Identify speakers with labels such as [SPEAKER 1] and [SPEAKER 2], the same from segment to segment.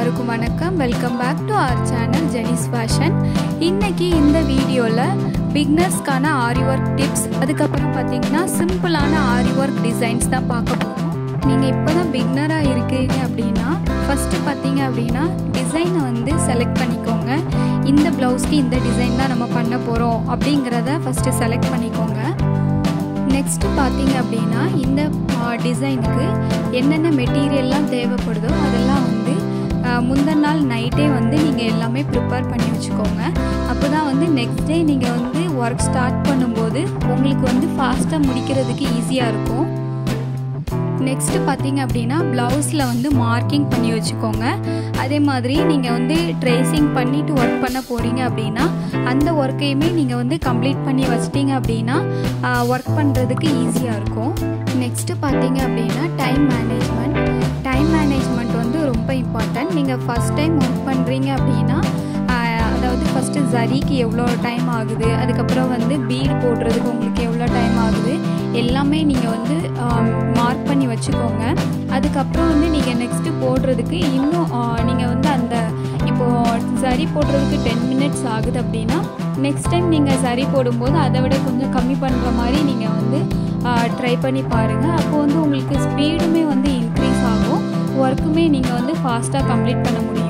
[SPEAKER 1] எல்லாருக்கும் வணக்கம் welcome back to our channel Jenis fashion இன்னைக்கு இந்த வீடியோவில் பிக்னர்ஸ்க்கான ஆரி ஒர்க் டிப்ஸ் அதுக்கப்புறம் பார்த்தீங்கன்னா சிம்பிளான ஆரி ஒர்க் டிசைன்ஸ் தான் பார்க்க போகிறோம் நீங்கள் இப்போ தான் பிக்னராக இருக்கீங்க அப்படின்னா ஃபஸ்ட்டு பார்த்தீங்க அப்படின்னா டிசைனை வந்து செலக்ட் பண்ணிக்கோங்க இந்த ப்ளவுஸ்க்கு இந்த டிசைன் தான் நம்ம பண்ண போகிறோம் அப்படிங்கிறத ஃபஸ்ட்டு செலக்ட் பண்ணிக்கோங்க நெக்ஸ்ட்டு பார்த்தீங்க அப்படின்னா இந்த டிசைனுக்கு என்னென்ன மெட்டீரியல்லாம் தேவைப்படுதோ அதெல்லாம் வந்து ஆஹ், முந்தின நாள் நைட்டே வந்து நீங்கள் எல்லாமே ப்ரிப்பேர் பண்ணி வச்சுக்கோங்க அப்போ தான் வந்து நெக்ஸ்ட் டே நீங்கள் வந்து ஒர்க் ஸ்டார்ட் பண்ணும்போது உங்களுக்கு வந்து ஃபாஸ்ட்டாக முடிக்கிறதுக்கு ஈஸியாக இருக்கும் நெக்ஸ்ட்டு பார்த்தீங்க அப்படின்னா ப்ளவுஸில் வந்து மார்க்கிங் பண்ணி வச்சுக்கோங்க அதே மாதிரி நீங்கள் வந்து ட்ரேசிங் பண்ணிவிட்டு ஒர்க் பண்ண போகிறீங்க அப்படின்னா அந்த ஒர்க்கையுமே நீங்கள் வந்து கம்ப்ளீட் பண்ணி வச்சிட்டீங்க அப்படின்னா ஒர்க் பண்ணுறதுக்கு ஈஸியாக இருக்கும் நெக்ஸ்ட்டு பார்த்தீங்க அப்படின்னா டைம் மேனேஜ்மெண்ட் டைம் மேனேஜ்மெண்ட் வந்து ரொம்ப இம்பார்ட்டன்ட் நீங்கள் ஃபஸ்ட் டைம் ஒர்க் பண்ணுறீங்க அப்படின்னா ஆஹ், அதாவது ஃபஸ்ட்டு ஜரிக்கு எவ்வளோ டைம் ஆகுது அதுக்கப்புறம் வந்து பீட் போடுறதுக்கு உங்களுக்கு எவ்வளோ டைம் ஆகுது எல்லாமே நீங்கள் வந்து மார்க் பண்ணி வச்சுக்கோங்க அதுக்கப்புறம் வந்து நீங்கள் நெக்ஸ்ட்டு போடுறதுக்கு இன்னும் நீங்கள் வந்து அந்த இப்போது சரி போடுறதுக்கு டென் மினிட்ஸ் ஆகுது அப்படின்னா நெக்ஸ்ட் டைம் நீங்கள் சரி போடும்போது அதை விட கொஞ்சம் கம்மி பண்ணுற மாதிரி நீங்கள் வந்து ட்ரை பண்ணி பாருங்கள் அப்போ வந்து உங்களுக்கு ஸ்பீடுமே வந்து இன்க்ரீஸ் ஆகும் ஒர்க்குமே நீங்கள் வந்து ஃபாஸ்ட்டாக கம்ப்ளீட் பண்ண முடியும்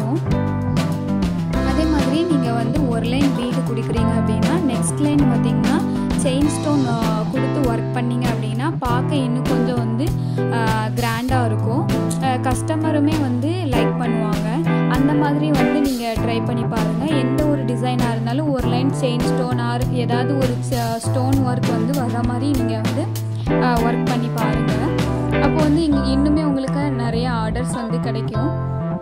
[SPEAKER 1] அதே மாதிரி நீங்கள் வந்து ஒரு லைன் பீடு கொடுக்குறீங்க அப்படின்னா நெக்ஸ்ட் லைன் பார்த்தீங்கன்னா செயின் ஸ்டோன் கொடுத்து ஒர்க் பண்ணீங்க அப்படின்னா பார்க்க இன்னும் கொஞ்சம் வந்து கிராண்டாக இருக்கும் கஸ்டமருமே வந்து லைக் பண்ணுவாங்க அந்த மாதிரி வந்து நீங்கள் ட்ரை பண்ணி பாருங்கள் எந்த ஒரு டிசைனாக இருந்தாலும் ஒரு லைன் செயின் ஸ்டோன் ஆர் ஏதாவது ஒரு ஸ்டோன் ஒர்க் வந்து வர மாதிரி நீங்கள் வந்து ஒர்க் பண்ணி பாருங்கள் அப்போ வந்து இங்கே இன்னுமே உங்களுக்கு நிறைய ஆர்டர்ஸ் வந்து கிடைக்கும்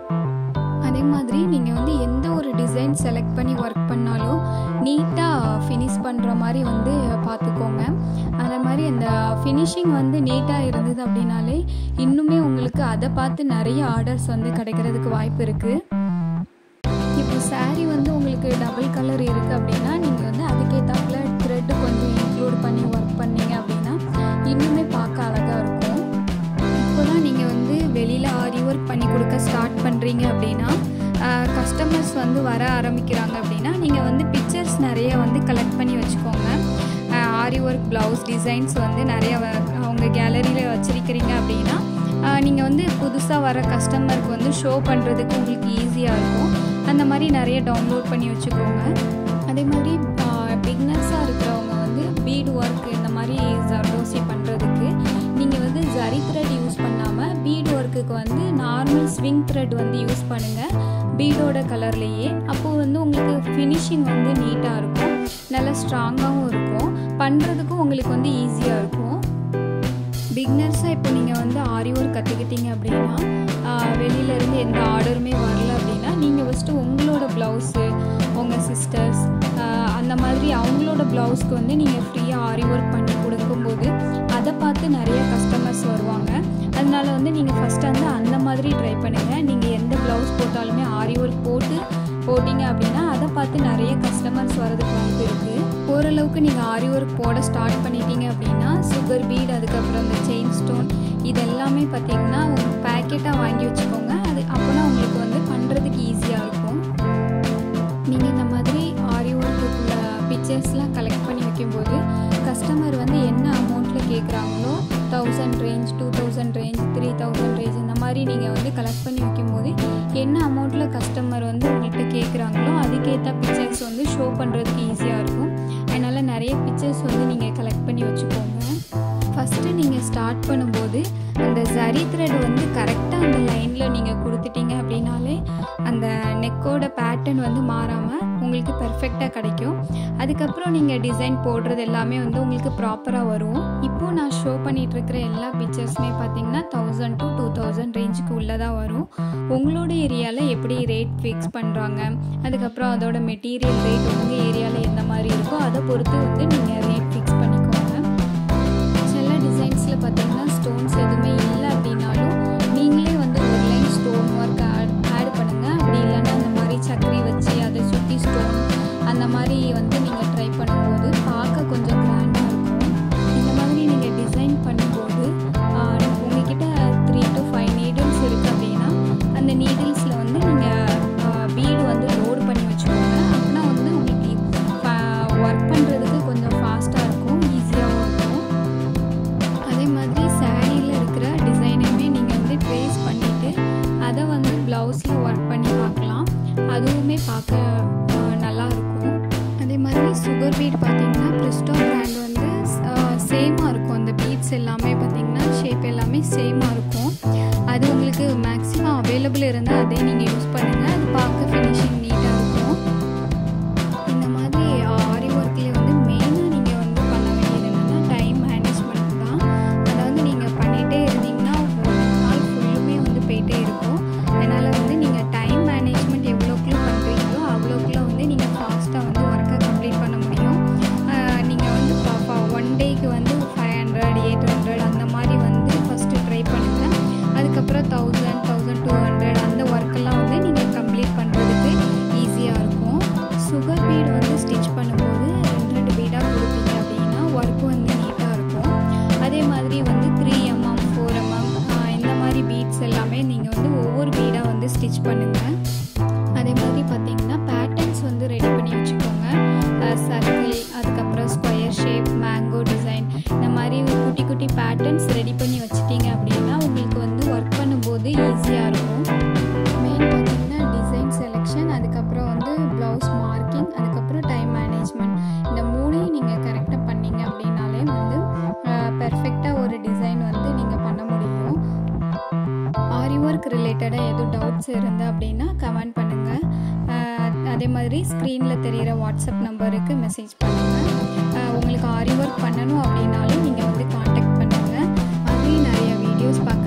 [SPEAKER 1] அதே மாதிரி நீங்கள் வந்து எந்த ஒரு டிசைன் செலக்ட் பண்ணி ஒர்க் பண்ணாலும் நீட்டாக ஃபினிஷ் பண்ணுற மாதிரி வந்து பார்த்துக்கோங்க அதே மாதிரி அந்த ஃபினிஷிங் வந்து நீட்டாக இருந்தது அப்படின்னாலே இன்னுமே உங்களுக்கு அதை பார்த்து நிறைய ஆர்டர்ஸ் வந்து கிடைக்கிறதுக்கு வாய்ப்பு இருக்குது இப்போ saree வந்து உங்களுக்கு டபுள் கலர் இருக்குது அப்படின்னா நீங்கள் வந்து அதுக்கேற்றாப்புல த்ரெட் கொஞ்சம் இன்க்ளூட் பண்ணி ஒர்க் பண்ணீங்க அப்படின்னா இன்னுமே பார்க்க அழகாக இருக்கும் இப்போ தான் நீங்கள் வந்து வெளியில் ஆரி ஒர்க் பண்ணி கொடுக்க ஸ்டார்ட் பண்ணுறீங்க அப்படின்னா கஸ்டமர்ஸ் வந்து வர ஆரம்பிக்கிறாங்க அப்படின்னா நீங்கள் வந்து பிக்சர்ஸ் நிறைய வந்து கலெக்ட் பண்ணி வச்சுக்கோங்க ஆரி ஒர்க் ப்ளவுஸ் டிசைன்ஸ் வந்து நிறைய வ- அவங்க கேலரியில் வச்சுருக்கிறீங்க அப்படின்னா நீங்கள் வந்து புதுசாக வர கஸ்டமருக்கு வந்து ஷோ பண்ணுறதுக்கு உங்களுக்கு ஈஸியாக இருக்கும் அந்த மாதிரி நிறைய டவுன்லோட் பண்ணி வச்சுக்கோங்க அதே மாதிரி பிக்னஸாக இருக்கிறவங்க வந்து பீடு ஒர்க் இந்த மாதிரி ஜர்தோசி பண்ணுறதுக்கு நீங்கள் வந்து ஜரி த்ரெட் யூஸ் பண்ணாமல் பீடு ஒர்க்குக்கு வந்து நார்மல் ஸ்விங் த்ரெட் வந்து யூஸ் பண்ணுங்கள் பீடோட கலர்லேயே அப்போது வந்து உங்களுக்கு ஃபினிஷிங் வந்து நீட்டாக இருக்கும் நல்லா ஸ்ட்ராங்காகவும் இருக்கும் பண்ணுறதுக்கும் உங்களுக்கு வந்து ஈஸியாக இருக்கும் பிக்னர்ஸாக இப்போ நீங்கள் வந்து ஆரி ஒர்க் கற்றுக்கிட்டீங்க அப்படின்னா ஆஹ் வெளியில இருந்து எந்த ஆர்டருமே வரல அப்படின்னா நீங்கள் ஃபஸ்ட்டு உங்களோட ப்ளவுஸு உங்கள் சிஸ்டர்ஸ் அந்த மாதிரி அவங்களோட ப்ளவுஸ்க்கு வந்து நீங்கள் ஃப்ரீயாக ஆரி ஒர்க் பண்ணி கொடுக்கும்போது அதை பார்த்து நிறைய கஸ்டமர்ஸ் வருவாங்க அதனால வந்து நீங்கள் ஃபஸ்ட்டு வந்து அந்த மாதிரி ட்ரை பண்ணுங்கள் நீங்கள் எந்த ப்ளவுஸ் போட்டாலுமே ஆரி ஒர்க் போட்டு போட்டிங்க அப்படின்னா அதை பார்த்து நிறைய கஸ்டமர்ஸ் வரதுக்கு வாய்ப்பு இருக்குது ஓரளவுக்கு நீங்கள் ஆரி ஒர்க் போட ஸ்டார்ட் பண்ணிட்டீங்க அப்படின்னா சுகர் பீட் அதுக்கப்புறம் இந்த செயின் ஸ்டோன் இது எல்லாமே பார்த்தீங்கன்னா பேக்கெட்டாக வாங்கி வச்சுக்கோங்க அது அப்போனா உங்களுக்கு வந்து பண்ணுறதுக்கு ஈஸியாக இருக்கும் நீங்கள் இந்த மாதிரி ஆரி ஒர்க்குள்ள பிக்சர்ஸ்லாம் கலெக்ட் பண்ணி வைக்கும்போது கஸ்டமர் வந்து என்ன அமௌண்ட்டில் கேட்குறாங்களோ thousand range two thousand range three thousand range இந்த மாதிரி நீங்கள் வந்து கலெக்ட் பண்ணி வைக்கும்போது என்ன அமௌண்ட்டில் கஸ்டமர் வந்து உங்கள்கிட்ட கேட்குறாங்களோ அதுக்கேற்ற பிக்சர்ஸ் வந்து ஷோ பண்ணுறதுக்கு ஈஸியாக இருக்கும் அதனால் நிறைய பிக்சர்ஸ் வந்து நீங்கள் கலெக்ட் பண்ணி வச்சுக்கோங்க ஃபஸ்ட்டு நீங்கள் ஸ்டார்ட் பண்ணும்போது அந்த ஜரி த்ரெட் வந்து கரெக்டாக அந்த லைனில் நீங்கள் கொடுத்துட்டீங்க அப்படின்னாலே அந்த நெக்கோட பேட்டர்ன் வந்து மாறாமல் உங்களுக்கு பெர்ஃபெக்டாக கிடைக்கும் அதுக்கப்புறம் நீங்கள் டிசைன் போடுறது எல்லாமே வந்து உங்களுக்கு ப்ராப்பராக வரும் இப்போது நான் ஷோ பண்ணிட்டு இருக்கிற எல்லா பிக்சர்ஸுமே பார்த்தீங்கன்னா தௌசண்ட் டு டூ தௌசண்ட் ரேஞ்சுக்கு உள்ளதாக வரும் உங்களோட ஏரியாவில் எப்படி ரேட் ஃபிக்ஸ் பண்ணுறாங்க அதுக்கப்புறம் அதோட மெட்டீரியல் ரேட் உங்கள் ஏரியாவில் எந்த மாதிரி இருக்கோ அதை பொறுத்து வந்து நீங்கள் ரேட் ஃபிக்ஸ் பண்ணிக்கோங்க சில டிசைன்ஸில் பார்த்தீங்கன்னா ஸ்டோன்ஸ் எதுவுமே இல்லை அப்படின்னாலும் நீங்களே வந்து ஒரு line stone work add add பண்ணுங்கள் அப்படி இல்லைன்னா அந்த மாதிரி சக்கரி வச்சு அதை சுற்றி ஸ்டோன் அந்த மாதிரி வந்து நீங்கள் ட்ரை பண்ணும்போது பார்க்க கொஞ்சம் கிராண்டாக இருக்கும் இந்த மாதிரி நீங்கள் டிசைன் பண்ணும்போது ஆஹ், உங்ககிட்ட த்ரீ டு ஃபைவ் நீடில்ஸ் இருக்குது அப்படின்னா அந்த நீடில்ஸில் வந்து வந்து நீங்கள் பீடு வந்து லோடு பண்ணி வச்சுக்கோங்க அப்படின்னா வந்து உங்களுக்கு ஒர்க் பண்ணுறதுக்கு கொஞ்சம் ஃபாஸ்ட்டாக இருக்கும் ஈஸியாகவும் இருக்கும் அதே மாதிரி சாரியில் இருக்கிற டிசைனுமே நீங்கள் வந்து ட்ரேஸ் பண்ணிவிட்டு அதை வந்து ப்ளவுஸில் ஒர்க் பண்ணி பார்க்கலாம் அதுவுமே பார்க்க அஹ், நல்லா இருக்கும் அதே மாதிரி சுகர் பீட் பார்த்தீங்கன்னா ப்ரிஸ்டோ பிராண்ட் வந்து சேமாக இருக்கும் அந்த பீட்ஸ் எல்லாமே பார்த்தீங்கன்னா ஷேப் எல்லாமே சேமாக இருக்கும் அது உங்களுக்கு மேக்ஸிமம் அவைலபிள் இருந்தால் அதே நீங்கள் யூஸ் பண்ணுங்கள் அது பார்க்க ஃபினிஷிங் நீட்டாக இருக்கும் இந்த மாதிரி ஆரி ஒர்க்லேயே வந்து மெயினாக நீங்கள் வந்து பண்ண வேண்டியது என்னென்னா டைம் மேனேஜ்மெண்ட் தான் அதாவது நீங்கள் பண்ணிகிட்டே இருந்தீங்கன்னா ஒரு நாள் ஃபுல்லுமே வந்து போயிட்டே இருக்கும் அதனால் வந்து நீங்கள் டைம் மேனேஜ்மெண்ட் எவ்வளோக்குள்ள பண்ணுறீங்களோ அவ்வளோக்குள்ள வந்து நீங்கள் ஃபாஸ்ட்டாக வந்து ஒர்க்கை கம்ப்ளீட் பண்ண முடியும் நீங்கள் வந்து ஒன் டேக்கு வந்து ஃபைவ் ஹண்ட்ரட் எயிட் ஹண்ட்ரட் அந்த மாதிரி வந்து ஃபஸ்ட்டு ட்ரை பண்ணுங்கள் அதுக்கப்புறம் தௌசண்ட் தௌசண்ட் டூ ஹண்ட்ரட் அந்த ஒர்க்கெல்லாம் வந்து நீங்கள் கம்ப்ளீட் பண்ணுறதுக்கு ஈஸியாக இருக்கும் சுகர் பீட் வந்து ஸ்டிச் பண்ணும்போது ரெண்டு ரெண்டு பீடாக கொடுத்தீங்க அப்படின்னா ஒர்க் வந்து நீட்டாக இருக்கும் அதே மாதிரி வந்து த்ரீ எம்எம் ஃபோர் எம்எம் இந்த மாதிரி பீட்ஸ் எல்லாமே நீங்கள் வந்து ஒவ்வொரு பீடாக வந்து ஸ்டிச் பண்ணுங்கள் அதே மாதிரி பார்த்தீங்கன்னா பேட்டர்ன்ஸ் வந்து ரெடி பண்ணி வச்சுக்கோங்க சர்க்கிள் அதுக்கப்புறம் ஸ்கொயர் ஷேப் மேங்கோ டிசைன் இந்த மாதிரி குட்டி குட்டி பேட்டர்ன்ஸ் ரெடி பண்ணி வச்சிட்டீங்க அப்படின்னா உங்களுக்கு வந்து ஒர்க் பண்ணும்போது ஈஸியாக இருக்கும் மெயின் பார்த்தீங்கன்னா டிசைன் செலெக்ஷன் அதுக்கப்புறம் வந்து ப்ளவுஸ் மார்க்கிங் அதுக்கப்புறம் டைம் மேனேஜ்மெண்ட் இந்த மூணையும் நீங்கள் கரெக்டாக பண்ணீங்க அப்படின்னாலே வந்து பெர்ஃபெக்டாக ஒரு டிசைன் வந்து நீங்கள் பண்ண முடியும் ஆரி ஒர்க் ரிலேட்டடாக எதுவும் டவுட்ஸ் இருந்து அப்படின்னா கமெண்ட் பண்ணுங்கள் அதே மாதிரி ஸ்க்ரீனில் தெரிகிற வாட்ஸ்அப் நம்பருக்கு மெசேஜ் பண்ணுங்கள் உங்களுக்கு ஆரி ஒர்க் பண்ணணும் அப்படின்னாலும் நீங்கள் வந்து காண்டாக்ட் பண்ணுங்கள் மாதிரி நிறைய வீடியோஸ் பார்க்க